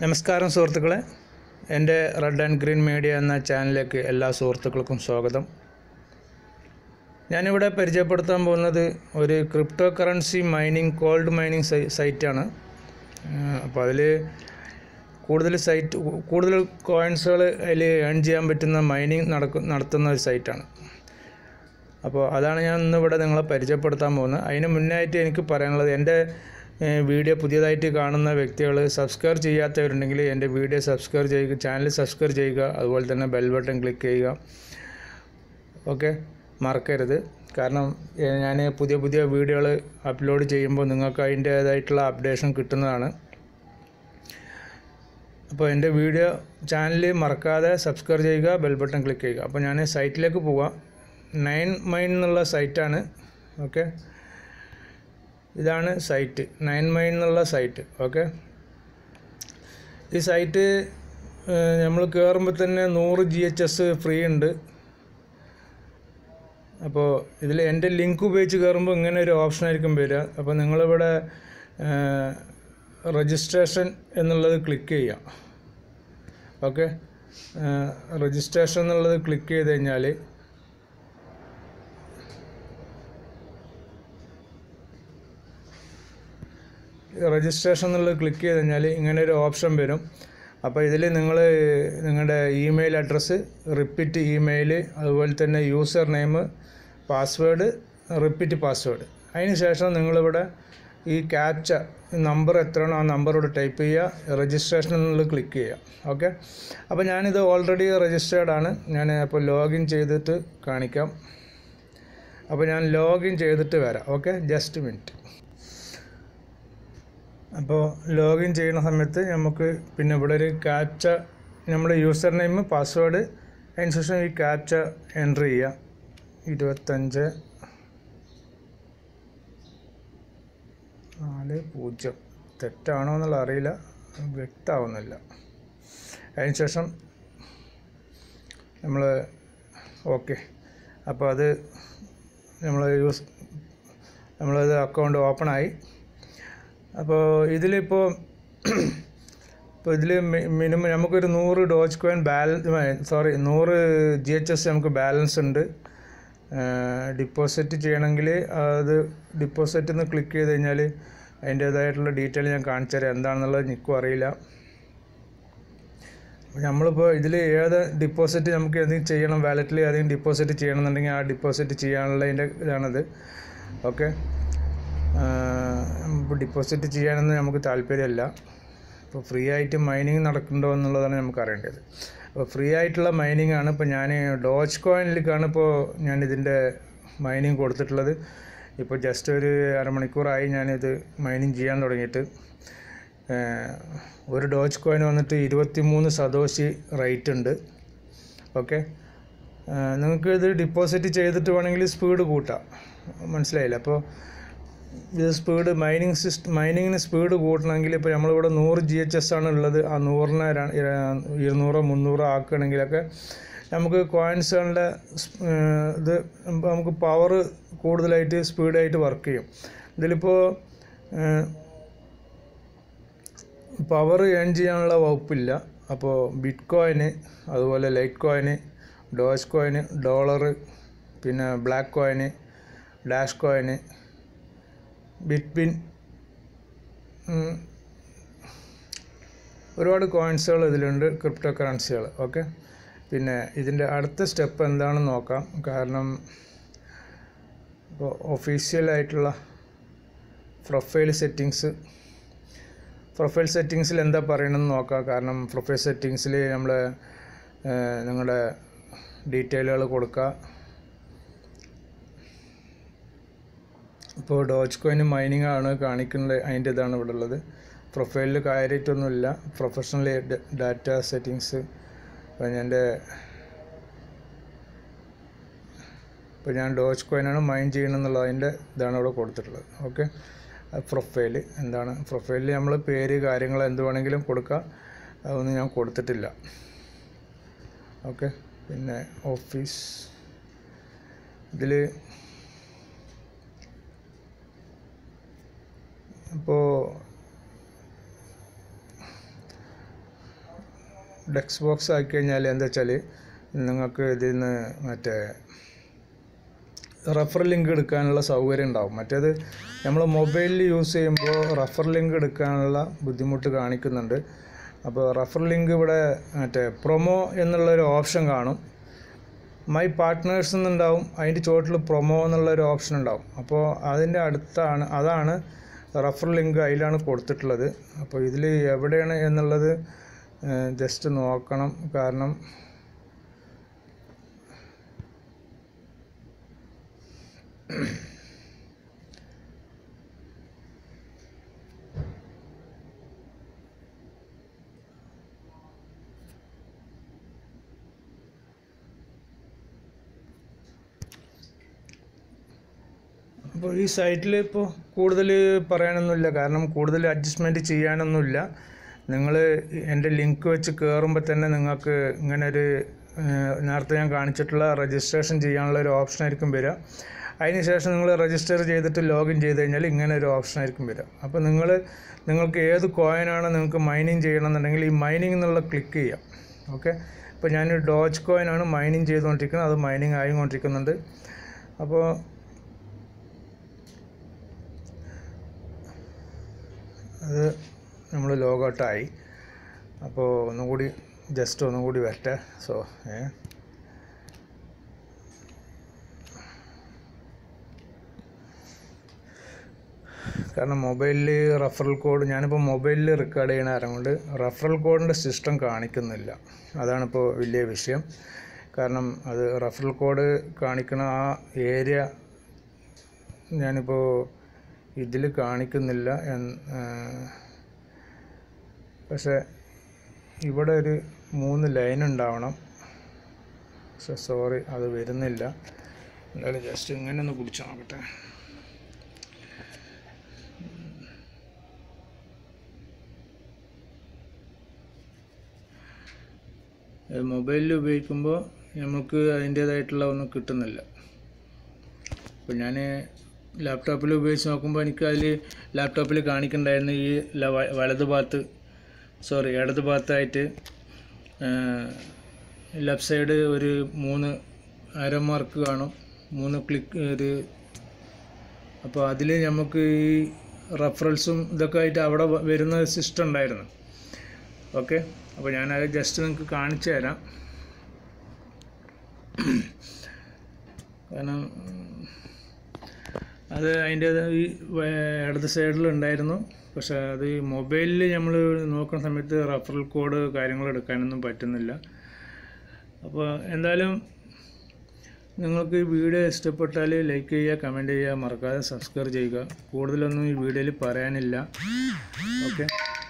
നമസ്കാരം സുഹൃത്തുക്കളെ എൻ്റെ റെഡ് ആൻഡ് ഗ്രീൻ മീഡിയ എന്ന ചാനലിലേക്ക് എല്ലാ സുഹൃത്തുക്കൾക്കും സ്വാഗതം ഞാനിവിടെ പരിചയപ്പെടുത്താൻ പോകുന്നത് ഒരു crypto currency mining cold mining സൈ സൈറ്റാണ് അപ്പോൾ അതിൽ കൂടുതൽ സൈറ്റ് കൂടുതൽ കോയിൻസുകൾ അതിൽ ഏൺ ചെയ്യാൻ പറ്റുന്ന മൈനിങ് നടക്കു നടത്തുന്ന ഒരു സൈറ്റാണ് അപ്പോൾ അതാണ് ഞാൻ ഇന്ന് ഇവിടെ നിങ്ങളെ പരിചയപ്പെടുത്താൻ പോകുന്നത് അതിന് മുന്നായിട്ട് എനിക്ക് പറയാനുള്ളത് എൻ്റെ ഏഹ്, വീഡിയോ പുതിയതായിട്ട് കാണുന്ന വ്യക്തികൾ സബ്സ്ക്രൈബ് ചെയ്യാത്തവരുണ്ടെങ്കിൽ എൻ്റെ വീഡിയോ സബ്സ്ക്രൈബ് ചെയ്യുക ചാനൽ സബ്സ്ക്രൈബ് ചെയ്യുക അതുപോലെ തന്നെ ബെൽ ബട്ടൺ ക്ലിക്ക് ചെയ്യുക ഓക്കെ മറക്കരുത് കാരണം ഞാൻ പുതിയ പുതിയ വീഡിയോകൾ അപ്ലോഡ് ചെയ്യുമ്പോൾ നിങ്ങൾക്ക് അതിൻ്റേതായിട്ടുള്ള അപ്ഡേഷൻ കിട്ടുന്നതാണ് അപ്പോൾ എൻ്റെ വീഡിയോ ചാനൽ മറക്കാതെ സബ്സ്ക്രൈബ് ചെയ്യുക ബെൽ ബട്ടൺ ക്ലിക്ക് ചെയ്യുക അപ്പോൾ ഞാൻ സൈറ്റിലേക്ക് പോവാം നയൻ മൈൻ എന്നുള്ള സൈറ്റാണ് ഓക്കെ ഇതാണ് സൈറ്റ് നയൻ മൈൻ എന്നുള്ള സൈറ്റ് ഓക്കെ ഈ സൈറ്റ് നമ്മൾ കയറുമ്പോൾ തന്നെ നൂറ് ജി എച്ച് എസ് ഫ്രീ ഉണ്ട് അപ്പോൾ ഇതിൽ എൻ്റെ ലിങ്ക് ഉപയോഗിച്ച് കയറുമ്പോൾ ഇങ്ങനെ ഒരു ഓപ്ഷൻ ആയിരിക്കും വരിക അപ്പോൾ നിങ്ങളിവിടെ രജിസ്ട്രേഷൻ എന്നുള്ളത് ക്ലിക്ക് ചെയ്യാം ഓക്കെ രജിസ്ട്രേഷൻ എന്നുള്ളത് ക്ലിക്ക് ചെയ്ത് കഴിഞ്ഞാൽ രജിസ്ട്രേഷൻ എന്നുള്ളത് ക്ലിക്ക് ചെയ്ത് കഴിഞ്ഞാൽ ഇങ്ങനെ ഒരു ഓപ്ഷൻ വരും അപ്പോൾ ഇതിൽ നിങ്ങൾ നിങ്ങളുടെ ഇമെയിൽ അഡ്രസ്സ് റിപ്പീറ്റ് ഇമെയിൽ അതുപോലെ തന്നെ user name password repeat password അതിന് ശേഷം നിങ്ങളിവിടെ ഈ ക്യാപ്ച നമ്പർ എത്രയാണോ ആ നമ്പറോട് ടൈപ്പ് ചെയ്യുക രജിസ്ട്രേഷൻ എന്നുള്ളത് ക്ലിക്ക് ചെയ്യുക ഓക്കെ അപ്പോൾ ഞാനിത് ഓൾറെഡി രജിസ്റ്റേർഡ് ആണ് ഞാൻ അപ്പോൾ ലോഗിൻ ചെയ്തിട്ട് കാണിക്കാം അപ്പോൾ ഞാൻ ലോഗിൻ ചെയ്തിട്ട് വരാം ഓക്കെ ജസ്റ്റ് മിനിറ്റ് അപ്പോൾ ലോഗിൻ ചെയ്യുന്ന സമയത്ത് നമുക്ക് പിന്നെ ഇവിടെ ഒരു ക്യാപ്ച നമ്മുടെ യൂസർ നെയിം പാസ്വേഡ് അതിന് ശേഷം ഈ ക്യാപ്ച എൻ്റർ ചെയ്യുക ഇരുപത്തഞ്ച് നാല് പൂജ്യം തെറ്റാണോ എന്നുള്ള അറിയില്ല വ്യക്തമാവുന്നില്ല അതിന് ശേഷം നമ്മൾ ഓക്കെ അപ്പോൾ അത് നമ്മൾ യൂസ് നമ്മളത് അക്കൗണ്ട് ഓപ്പണായി അപ്പോൾ ഇതിലിപ്പോൾ ഇപ്പോൾ ഇതിൽ മിനിമം നമുക്കൊരു നൂറ് ഡോജ് കോയിൻ ബാലൻസ് സോറി നൂറ് ജി എച്ച് എസ് നമുക്ക് ബാലൻസ് ഉണ്ട് ഡിപ്പോസിറ്റ് ചെയ്യണമെങ്കിൽ അത് ഡിപ്പോസിറ്റ് എന്ന് ക്ലിക്ക് ചെയ്ത് കഴിഞ്ഞാൽ അതിൻ്റേതായിട്ടുള്ള ഡീറ്റെയിൽ ഞാൻ കാണിച്ചു തരാം എന്താണെന്നുള്ളത് എനിക്കും അറിയില്ല നമ്മളിപ്പോൾ ഇതിൽ ഏത് ഡിപ്പോസിറ്റ് നമുക്ക് എന്തെങ്കിലും ചെയ്യണം വാലറ്റിൽ ഏതെങ്കിലും ഡിപ്പോസിറ്റ് ചെയ്യണമെന്നുണ്ടെങ്കിൽ ആ ഡിപ്പോസിറ്റ് ചെയ്യാനുള്ള അതിൻ്റെ ഇതാണത് ഓക്കെ ഇപ്പോൾ ഡിപ്പോസിറ്റ് ചെയ്യാനൊന്നും നമുക്ക് താല്പര്യമില്ല ഇപ്പോൾ ഫ്രീ ആയിട്ട് മൈനിങ് നടക്കുന്നുണ്ടോ എന്നുള്ളതാണ് നമുക്ക് അറിയേണ്ടത് അപ്പോൾ ഫ്രീ ആയിട്ടുള്ള മൈനിങ് ആണ് ഇപ്പോൾ ഞാൻ ഡോച്ച് കോയിനിലേക്കാണ് ഇപ്പോൾ ഞാൻ ഇതിൻ്റെ മൈനിങ് കൊടുത്തിട്ടുള്ളത് ഇപ്പോൾ ജസ്റ്റ് ഒരു അരമണിക്കൂറായി ഞാനിത് മൈനിങ് ചെയ്യാൻ തുടങ്ങിയിട്ട് ഏഹ്, ഒരു ഡോച്ച് കോയിൻ വന്നിട്ട് ഇരുപത്തി മൂന്ന് സതോശി റേറ്റ് ഉണ്ട് ഓക്കെ നിങ്ങൾക്ക് ഇത് ഡിപ്പോസിറ്റ് ചെയ്തിട്ട് വേണമെങ്കിൽ സ്പീഡ് കൂട്ടാം മനസ്സിലായില്ല അപ്പോൾ ഇത് സ്പീഡ് മൈനിങ് സിസ്റ്റം മൈനിങ്ങിന് സ്പീഡ് കൂട്ടണമെങ്കിൽ ഇപ്പോൾ നമ്മളിവിടെ നൂറ് ജി എച്ച് എസ് ആണ് ഉള്ളത് ആ നൂറിനെ ര- ഇര- ഇരുന്നൂറോ മുന്നൂറോ ആക്കുകയാണെങ്കിലൊക്കെ നമുക്ക് കോയിൻസുകളുടെ ഇത് നമുക്ക് പവർ കൂടുതലായിട്ട് സ്പീഡായിട്ട് വർക്ക് ചെയ്യും ഇതിലിപ്പോൾ പവർ ഏൺ ചെയ്യാനുള്ള വകുപ്പില്ല അപ്പോൾ ബിറ്റ് കോയിന് അതുപോലെ lite coin doge coin dollar പിന്നെ black coin dash coin Bitbin ഉം, ഒരുപാട് കോയിൻസുകൾ ഇതിലുണ്ട് ക്രിപ്റ്റോ കറൻസികൾ ഓക്കെ പിന്നെ ഇതിൻ്റെ അടുത്ത സ്റ്റെപ്പ് എന്താണെന്ന് നോക്കാം കാരണം ഇപ്പോൾ ഒഫീഷ്യലായിട്ടുള്ള പ്രൊഫൈൽ സെറ്റിങ്സ് പ്രൊഫൈൽ സെറ്റിങ്സിൽ എന്താ പറയണമെന്ന് നോക്കാം കാരണം പ്രൊഫൈൽ സെറ്റിങ്സിൽ നമ്മൾ നിങ്ങളുടെ ഡീറ്റെയിലുകൾ കൊടുക്കുക ഇപ്പോൾ ഡോച്ച് കോയിൻ മൈനിങ് ആണ് കാണിക്കുന്നത് അതിൻ്റെ ഇതാണ് ഇവിടെ ഉള്ളത് പ്രൊഫൈലിൽ കാര്യമായിട്ടൊന്നുമില്ല പ്രൊഫഷണൽ ഡാറ്റ സെറ്റിങ്സ് അപ്പോൾ എൻ്റെ ഇപ്പോൾ ഞാൻ ഡോച്ച് കോയിനാണ് മൈൻ ചെയ്യണമെന്നുള്ളത് അതിൻ്റെ ഇതാണ് ഇവിടെ കൊടുത്തിട്ടുള്ളത് ഓക്കെ പ്രൊഫൈൽ എന്താണ് പ്രൊഫൈലിൽ നമ്മൾ പേര് കാര്യങ്ങൾ എന്ത് വേണമെങ്കിലും കൊടുക്കാം അതൊന്നും ഞാൻ കൊടുത്തിട്ടില്ല ഓക്കെ പിന്നെ ഓഫീസ് ഇതിൽ ഇപ്പോൾ ഡെക്സ് ബോക്സ് ആക്കി കഴിഞ്ഞാൽ എന്താ വെച്ചാൽ നിങ്ങൾക്ക് ഇതിൽ നിന്ന് മറ്റേ റഫർ ലിങ്ക് എടുക്കാനുള്ള സൗകര്യം ഉണ്ടാവും മറ്റേത് നമ്മൾ മൊബൈലിൽ യൂസ് ചെയ്യുമ്പോൾ റഫർ ലിങ്ക് എടുക്കാനുള്ള ബുദ്ധിമുട്ട് കാണിക്കുന്നുണ്ട് അപ്പോൾ റഫർ ലിങ്ക് ഇവിടെ മറ്റേ പ്രൊമോ എന്നുള്ളൊരു ഓപ്ഷൻ കാണും മൈ പാർട്ട്നേഴ്സ് എന്നുണ്ടാവും അതിൻ്റെ ചോട്ടിൽ പ്രൊമോ എന്നുള്ളൊരു ഓപ്ഷൻ ഉണ്ടാവും അപ്പോൾ അതിൻ്റെ അടുത്താണ് അതാണ് റഫർ ലിങ്ക് അതിലാണ് കൊടുത്തിട്ടുള്ളത് അപ്പോൾ ഇതിൽ എവിടെയാണ് എന്നുള്ളത് ജസ്റ്റ് നോക്കണം കാരണം അപ്പോൾ ഈ സൈറ്റിൽ ഇപ്പോൾ കൂടുതൽ പറയാനൊന്നുമില്ല കാരണം കൂടുതൽ അഡ്ജസ്റ്റ്മെൻറ്റ് ചെയ്യാനൊന്നുമില്ല നിങ്ങൾ എൻ്റെ ലിങ്ക് വെച്ച് കയറുമ്പോൾ തന്നെ നിങ്ങൾക്ക് ഇങ്ങനെ ഒരു ഏഹ്, നേരത്തെ ഞാൻ കാണിച്ചിട്ടുള്ള രജിസ്ട്രേഷൻ ചെയ്യാനുള്ള ഒരു ഓപ്ഷൻ ആയിരിക്കും വരിക അതിന് ശേഷം നിങ്ങൾ രജിസ്റ്റർ ചെയ്തിട്ട് ലോഗിൻ ചെയ്ത് കഴിഞ്ഞാൽ ഇങ്ങനെ ഒരു ഓപ്ഷൻ ആയിരിക്കും വരിക അപ്പോൾ നിങ്ങൾ നിങ്ങൾക്ക് ഏത് കോയിനാണ് നിങ്ങൾക്ക് മൈനിങ് ചെയ്യണമെന്നുണ്ടെങ്കിൽ ഈ മൈനിങ് എന്നുള്ള ക്ലിക്ക് ചെയ്യാം ഓക്കെ ഇപ്പോൾ ഞാൻ ഡോജ് കോയിനാണ് മൈനിങ് ചെയ്തുകൊണ്ടിരിക്കുന്നത് അത് മൈനിങ് ആയിക്കൊണ്ടിരിക്കുന്നുണ്ട് അപ്പോൾ അത് നമ്മൾ ലോഗൗട്ടായി അപ്പോൾ ഒന്നും കൂടി ജസ്റ്റ് ഒന്നും കൂടി വരട്ടെ സോ ഏ കാരണം മൊബൈലിൽ റഫറൽ കോഡ് ഞാനിപ്പോൾ മൊബൈലിൽ റെക്കോർഡ് ചെയ്യണ കാരണം കൊണ്ട് റഫറൽ കോഡിൻ്റെ സിസ്റ്റം കാണിക്കുന്നില്ല അതാണിപ്പോൾ വലിയ വിഷയം കാരണം അത് റഫറൽ കോഡ് കാണിക്കണ ആ ഏരിയ ഞാനിപ്പോൾ ഇതിൽ കാണിക്കുന്നില്ല എന്ന് പക്ഷേ ഇവിടെ ഒരു മൂന്ന് ലൈൻ ഉണ്ടാവണം പക്ഷെ സോറി അത് വരുന്നില്ല എന്തായാലും ജസ്റ്റ് ഇങ്ങനെ ഒന്ന് പിടിച്ച് നോക്കട്ടെ മൊബൈലിൽ ഉപയോഗിക്കുമ്പോൾ നമുക്ക് അതിൻ്റേതായിട്ടുള്ള ഒന്നും കിട്ടുന്നില്ല അപ്പോൾ ഞാൻ ലാപ്ടോപ്പിൽ ഉപയോഗിച്ച് നോക്കുമ്പോൾ എനിക്ക് അതിൽ ലാപ്ടോപ്പിൽ കാണിക്കണ്ടായിരുന്നു ഈ ല- വ- വലത് ഭാഗത്ത് സോറി ഇടത് ഭാഗത്തായിട്ട് ലെഫ്റ്റ് സൈഡ് ഒരു മൂന്ന് അര മാർക്ക് കാണും മൂന്ന് ക്ലിക്ക് ഒരു അപ്പോൾ അതിൽ നമുക്ക് ഈ റെഫറൻസും ഇതൊക്കെ ആയിട്ട് അവിടെ വ- വരുന്ന സിസ്റ്റം ഉണ്ടായിരുന്നു ഓക്കെ അപ്പോൾ ഞാനത് ജസ്റ്റ് നിങ്ങൾക്ക് കാണിച്ചു തരാം കാരണം ഉം, അത് അതിൻ്റെ ഈ വ- ഇടത് സൈഡിൽ ഉണ്ടായിരുന്നു പക്ഷേ അത് ഈ മൊബൈലിൽ നമ്മൾ നോക്കുന്ന സമയത്ത് റഫറൽ കോഡ് കാര്യങ്ങൾ എടുക്കാനൊന്നും പറ്റുന്നില്ല അപ്പോൾ എന്തായാലും നിങ്ങൾക്ക് ഈ വീഡിയോ ഇഷ്ടപ്പെട്ടാൽ ലൈക്ക് ചെയ്യുക കമൻറ്റ് ചെയ്യുക മറക്കാതെ സബ്സ്ക്രൈബ് ചെയ്യുക കൂടുതലൊന്നും ഈ വീഡിയോയിൽ പറയാനില്ല ഓക്കെ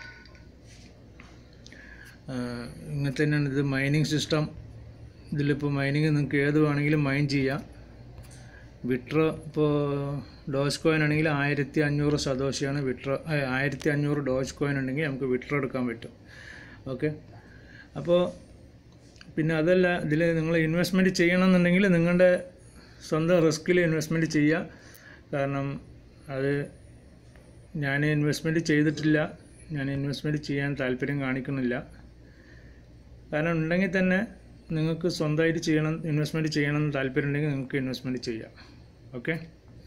ഇങ്ങനെ തന്നെയാണ് ഇത് മൈനിങ് സിസ്റ്റം ഇതിലിപ്പോൾ മൈനിങ് നിങ്ങൾക്ക് ഏത് വേണമെങ്കിലും മൈൻ ചെയ്യാം വിട്രോ ഇപ്പോൾ ഡോജ് കോയിൻ ആണെങ്കിൽ ആയിരത്തി അഞ്ഞൂറ് സതോഷിയാണ് വിട്രോ ആയിരത്തി അഞ്ഞൂറ് ഡോജ് കോയിൻ ഉണ്ടെങ്കിൽ നമുക്ക് വിട്രോ എടുക്കാൻ പറ്റും ഓക്കെ അപ്പോൾ പിന്നെ അതല്ല ഇതിൽ നിങ്ങൾ ഇൻവെസ്റ്റ്മെൻറ്റ് ചെയ്യണമെന്നുണ്ടെങ്കിൽ നിങ്ങളുടെ സ്വന്തം റിസ്കിൽ ഇൻവെസ്റ്റ്മെൻറ്റ് ചെയ്യുക കാരണം അത് ഞാൻ ഇൻവെസ്റ്റ്മെൻറ്റ് ചെയ്തിട്ടില്ല ഞാൻ ഇൻവെസ്റ്റ്മെൻറ്റ് ചെയ്യാൻ താല്പര്യം കാണിക്കുന്നില്ല കാരണം ഉണ്ടെങ്കിൽ തന്നെ നിങ്ങൾക്ക് സ്വന്തമായിട്ട് ചെയ്യണം ഇൻവെസ്റ്റ്മെൻറ്റ് ചെയ്യണം എന്ന് താല്പര്യം ഉണ്ടെങ്കിൽ നിങ്ങൾക്ക് ഇൻവെസ്റ്റ്മെൻറ്റ് ചെയ്യാം ഓക്കെ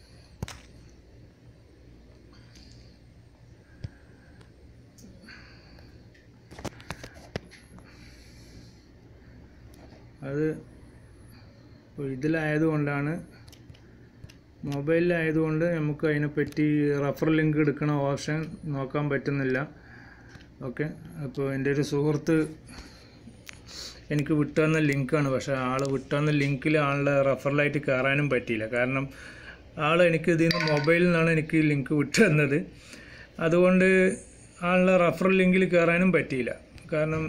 അത് ഇപ്പോൾ ഇതിലായതുകൊണ്ടാണ് മൊബൈലിലായതുകൊണ്ട് നമുക്ക് അതിനെപ്പറ്റി റഫർ ലിങ്ക് എടുക്കണ ഓപ്ഷൻ നോക്കാൻ പറ്റുന്നില്ല ഓക്കെ അപ്പോൾ എൻ്റെ ഒരു സുഹൃത്ത് എനിക്ക് വിട്ടുതന്ന ലിങ്കാണ് പക്ഷേ ആൾ വിട്ടുതന്ന ലിങ്കിൽ ആളുടെ റഫറലായിട്ട് കയറാനും പറ്റിയില്ല കാരണം ആൾ എനിക്ക് ഇതിൽ നിന്ന് മൊബൈലിൽ നിന്നാണ് എനിക്ക് ഈ ലിങ്ക് വിട്ടു തന്നത് അതുകൊണ്ട് ആളുടെ റഫറൽ ലിങ്കിൽ കയറാനും പറ്റിയില്ല കാരണം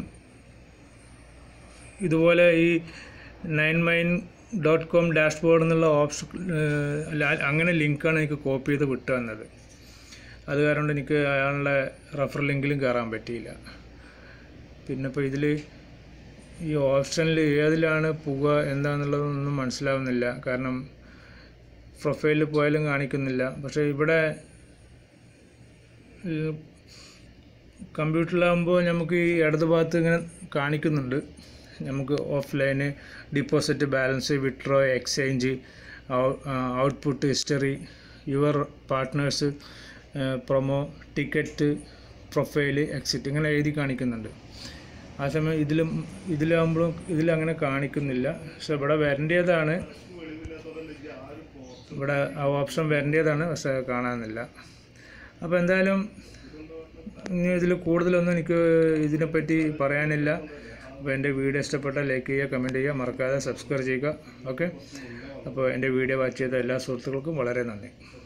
ഇതുപോലെ ഈ nine mine dot com dashboard എന്നുള്ള ഓപ്ഷൻ അങ്ങനെ ലിങ്കാണ് എനിക്ക് കോപ്പി ചെയ്ത് വിട്ടു തന്നത് അത് കാരണം കൊണ്ട് എനിക്ക് അയാളുടെ റഫർ ലിങ്കിലും കയറാൻ പറ്റിയില്ല പിന്നെ ഇപ്പോൾ ഇതിൽ ഈ ഓപ്ഷനിൽ ഏതിലാണ് പോവുക എന്താണെന്നുള്ളതൊന്നും മനസ്സിലാവുന്നില്ല കാരണം പ്രൊഫൈലിൽ പോയാലും കാണിക്കുന്നില്ല പക്ഷേ ഇവിടെ കമ്പ്യൂട്ടറിലാകുമ്പോൾ നമുക്ക് ഈ ഇടത് ഭാഗത്ത് ഇങ്ങനെ കാണിക്കുന്നുണ്ട് നമുക്ക് offline deposit balance withdraw exchange output history your partners promo ticket profile exit ഇങ്ങനെ എഴുതി കാണിക്കുന്നുണ്ട് ആ സമയം ഇതിലും ഇതിലാകുമ്പോഴും ഇതിലങ്ങനെ കാണിക്കുന്നില്ല പക്ഷെ ഇവിടെ വരേണ്ടതാണ് ഇവിടെ ആ ഓപ്ഷൻ വരേണ്ടതാണ് പക്ഷെ കാണാനില്ല അപ്പോൾ എന്തായാലും ഇനി ഇതിൽ കൂടുതലൊന്നും എനിക്ക് ഇതിനെപ്പറ്റി പറയാനില്ല അപ്പോൾ എൻ്റെ വീഡിയോ ഇഷ്ടപ്പെട്ടാൽ ലൈക്ക് ചെയ്യുക കമൻറ്റ് ചെയ്യുക മറക്കാതെ സബ്സ്ക്രൈബ് ചെയ്യുക ഓക്കെ അപ്പോൾ എൻ്റെ വീഡിയോ വാച്ച് ചെയ്ത എല്ലാ സുഹൃത്തുക്കൾക്കും വളരെ നന്ദി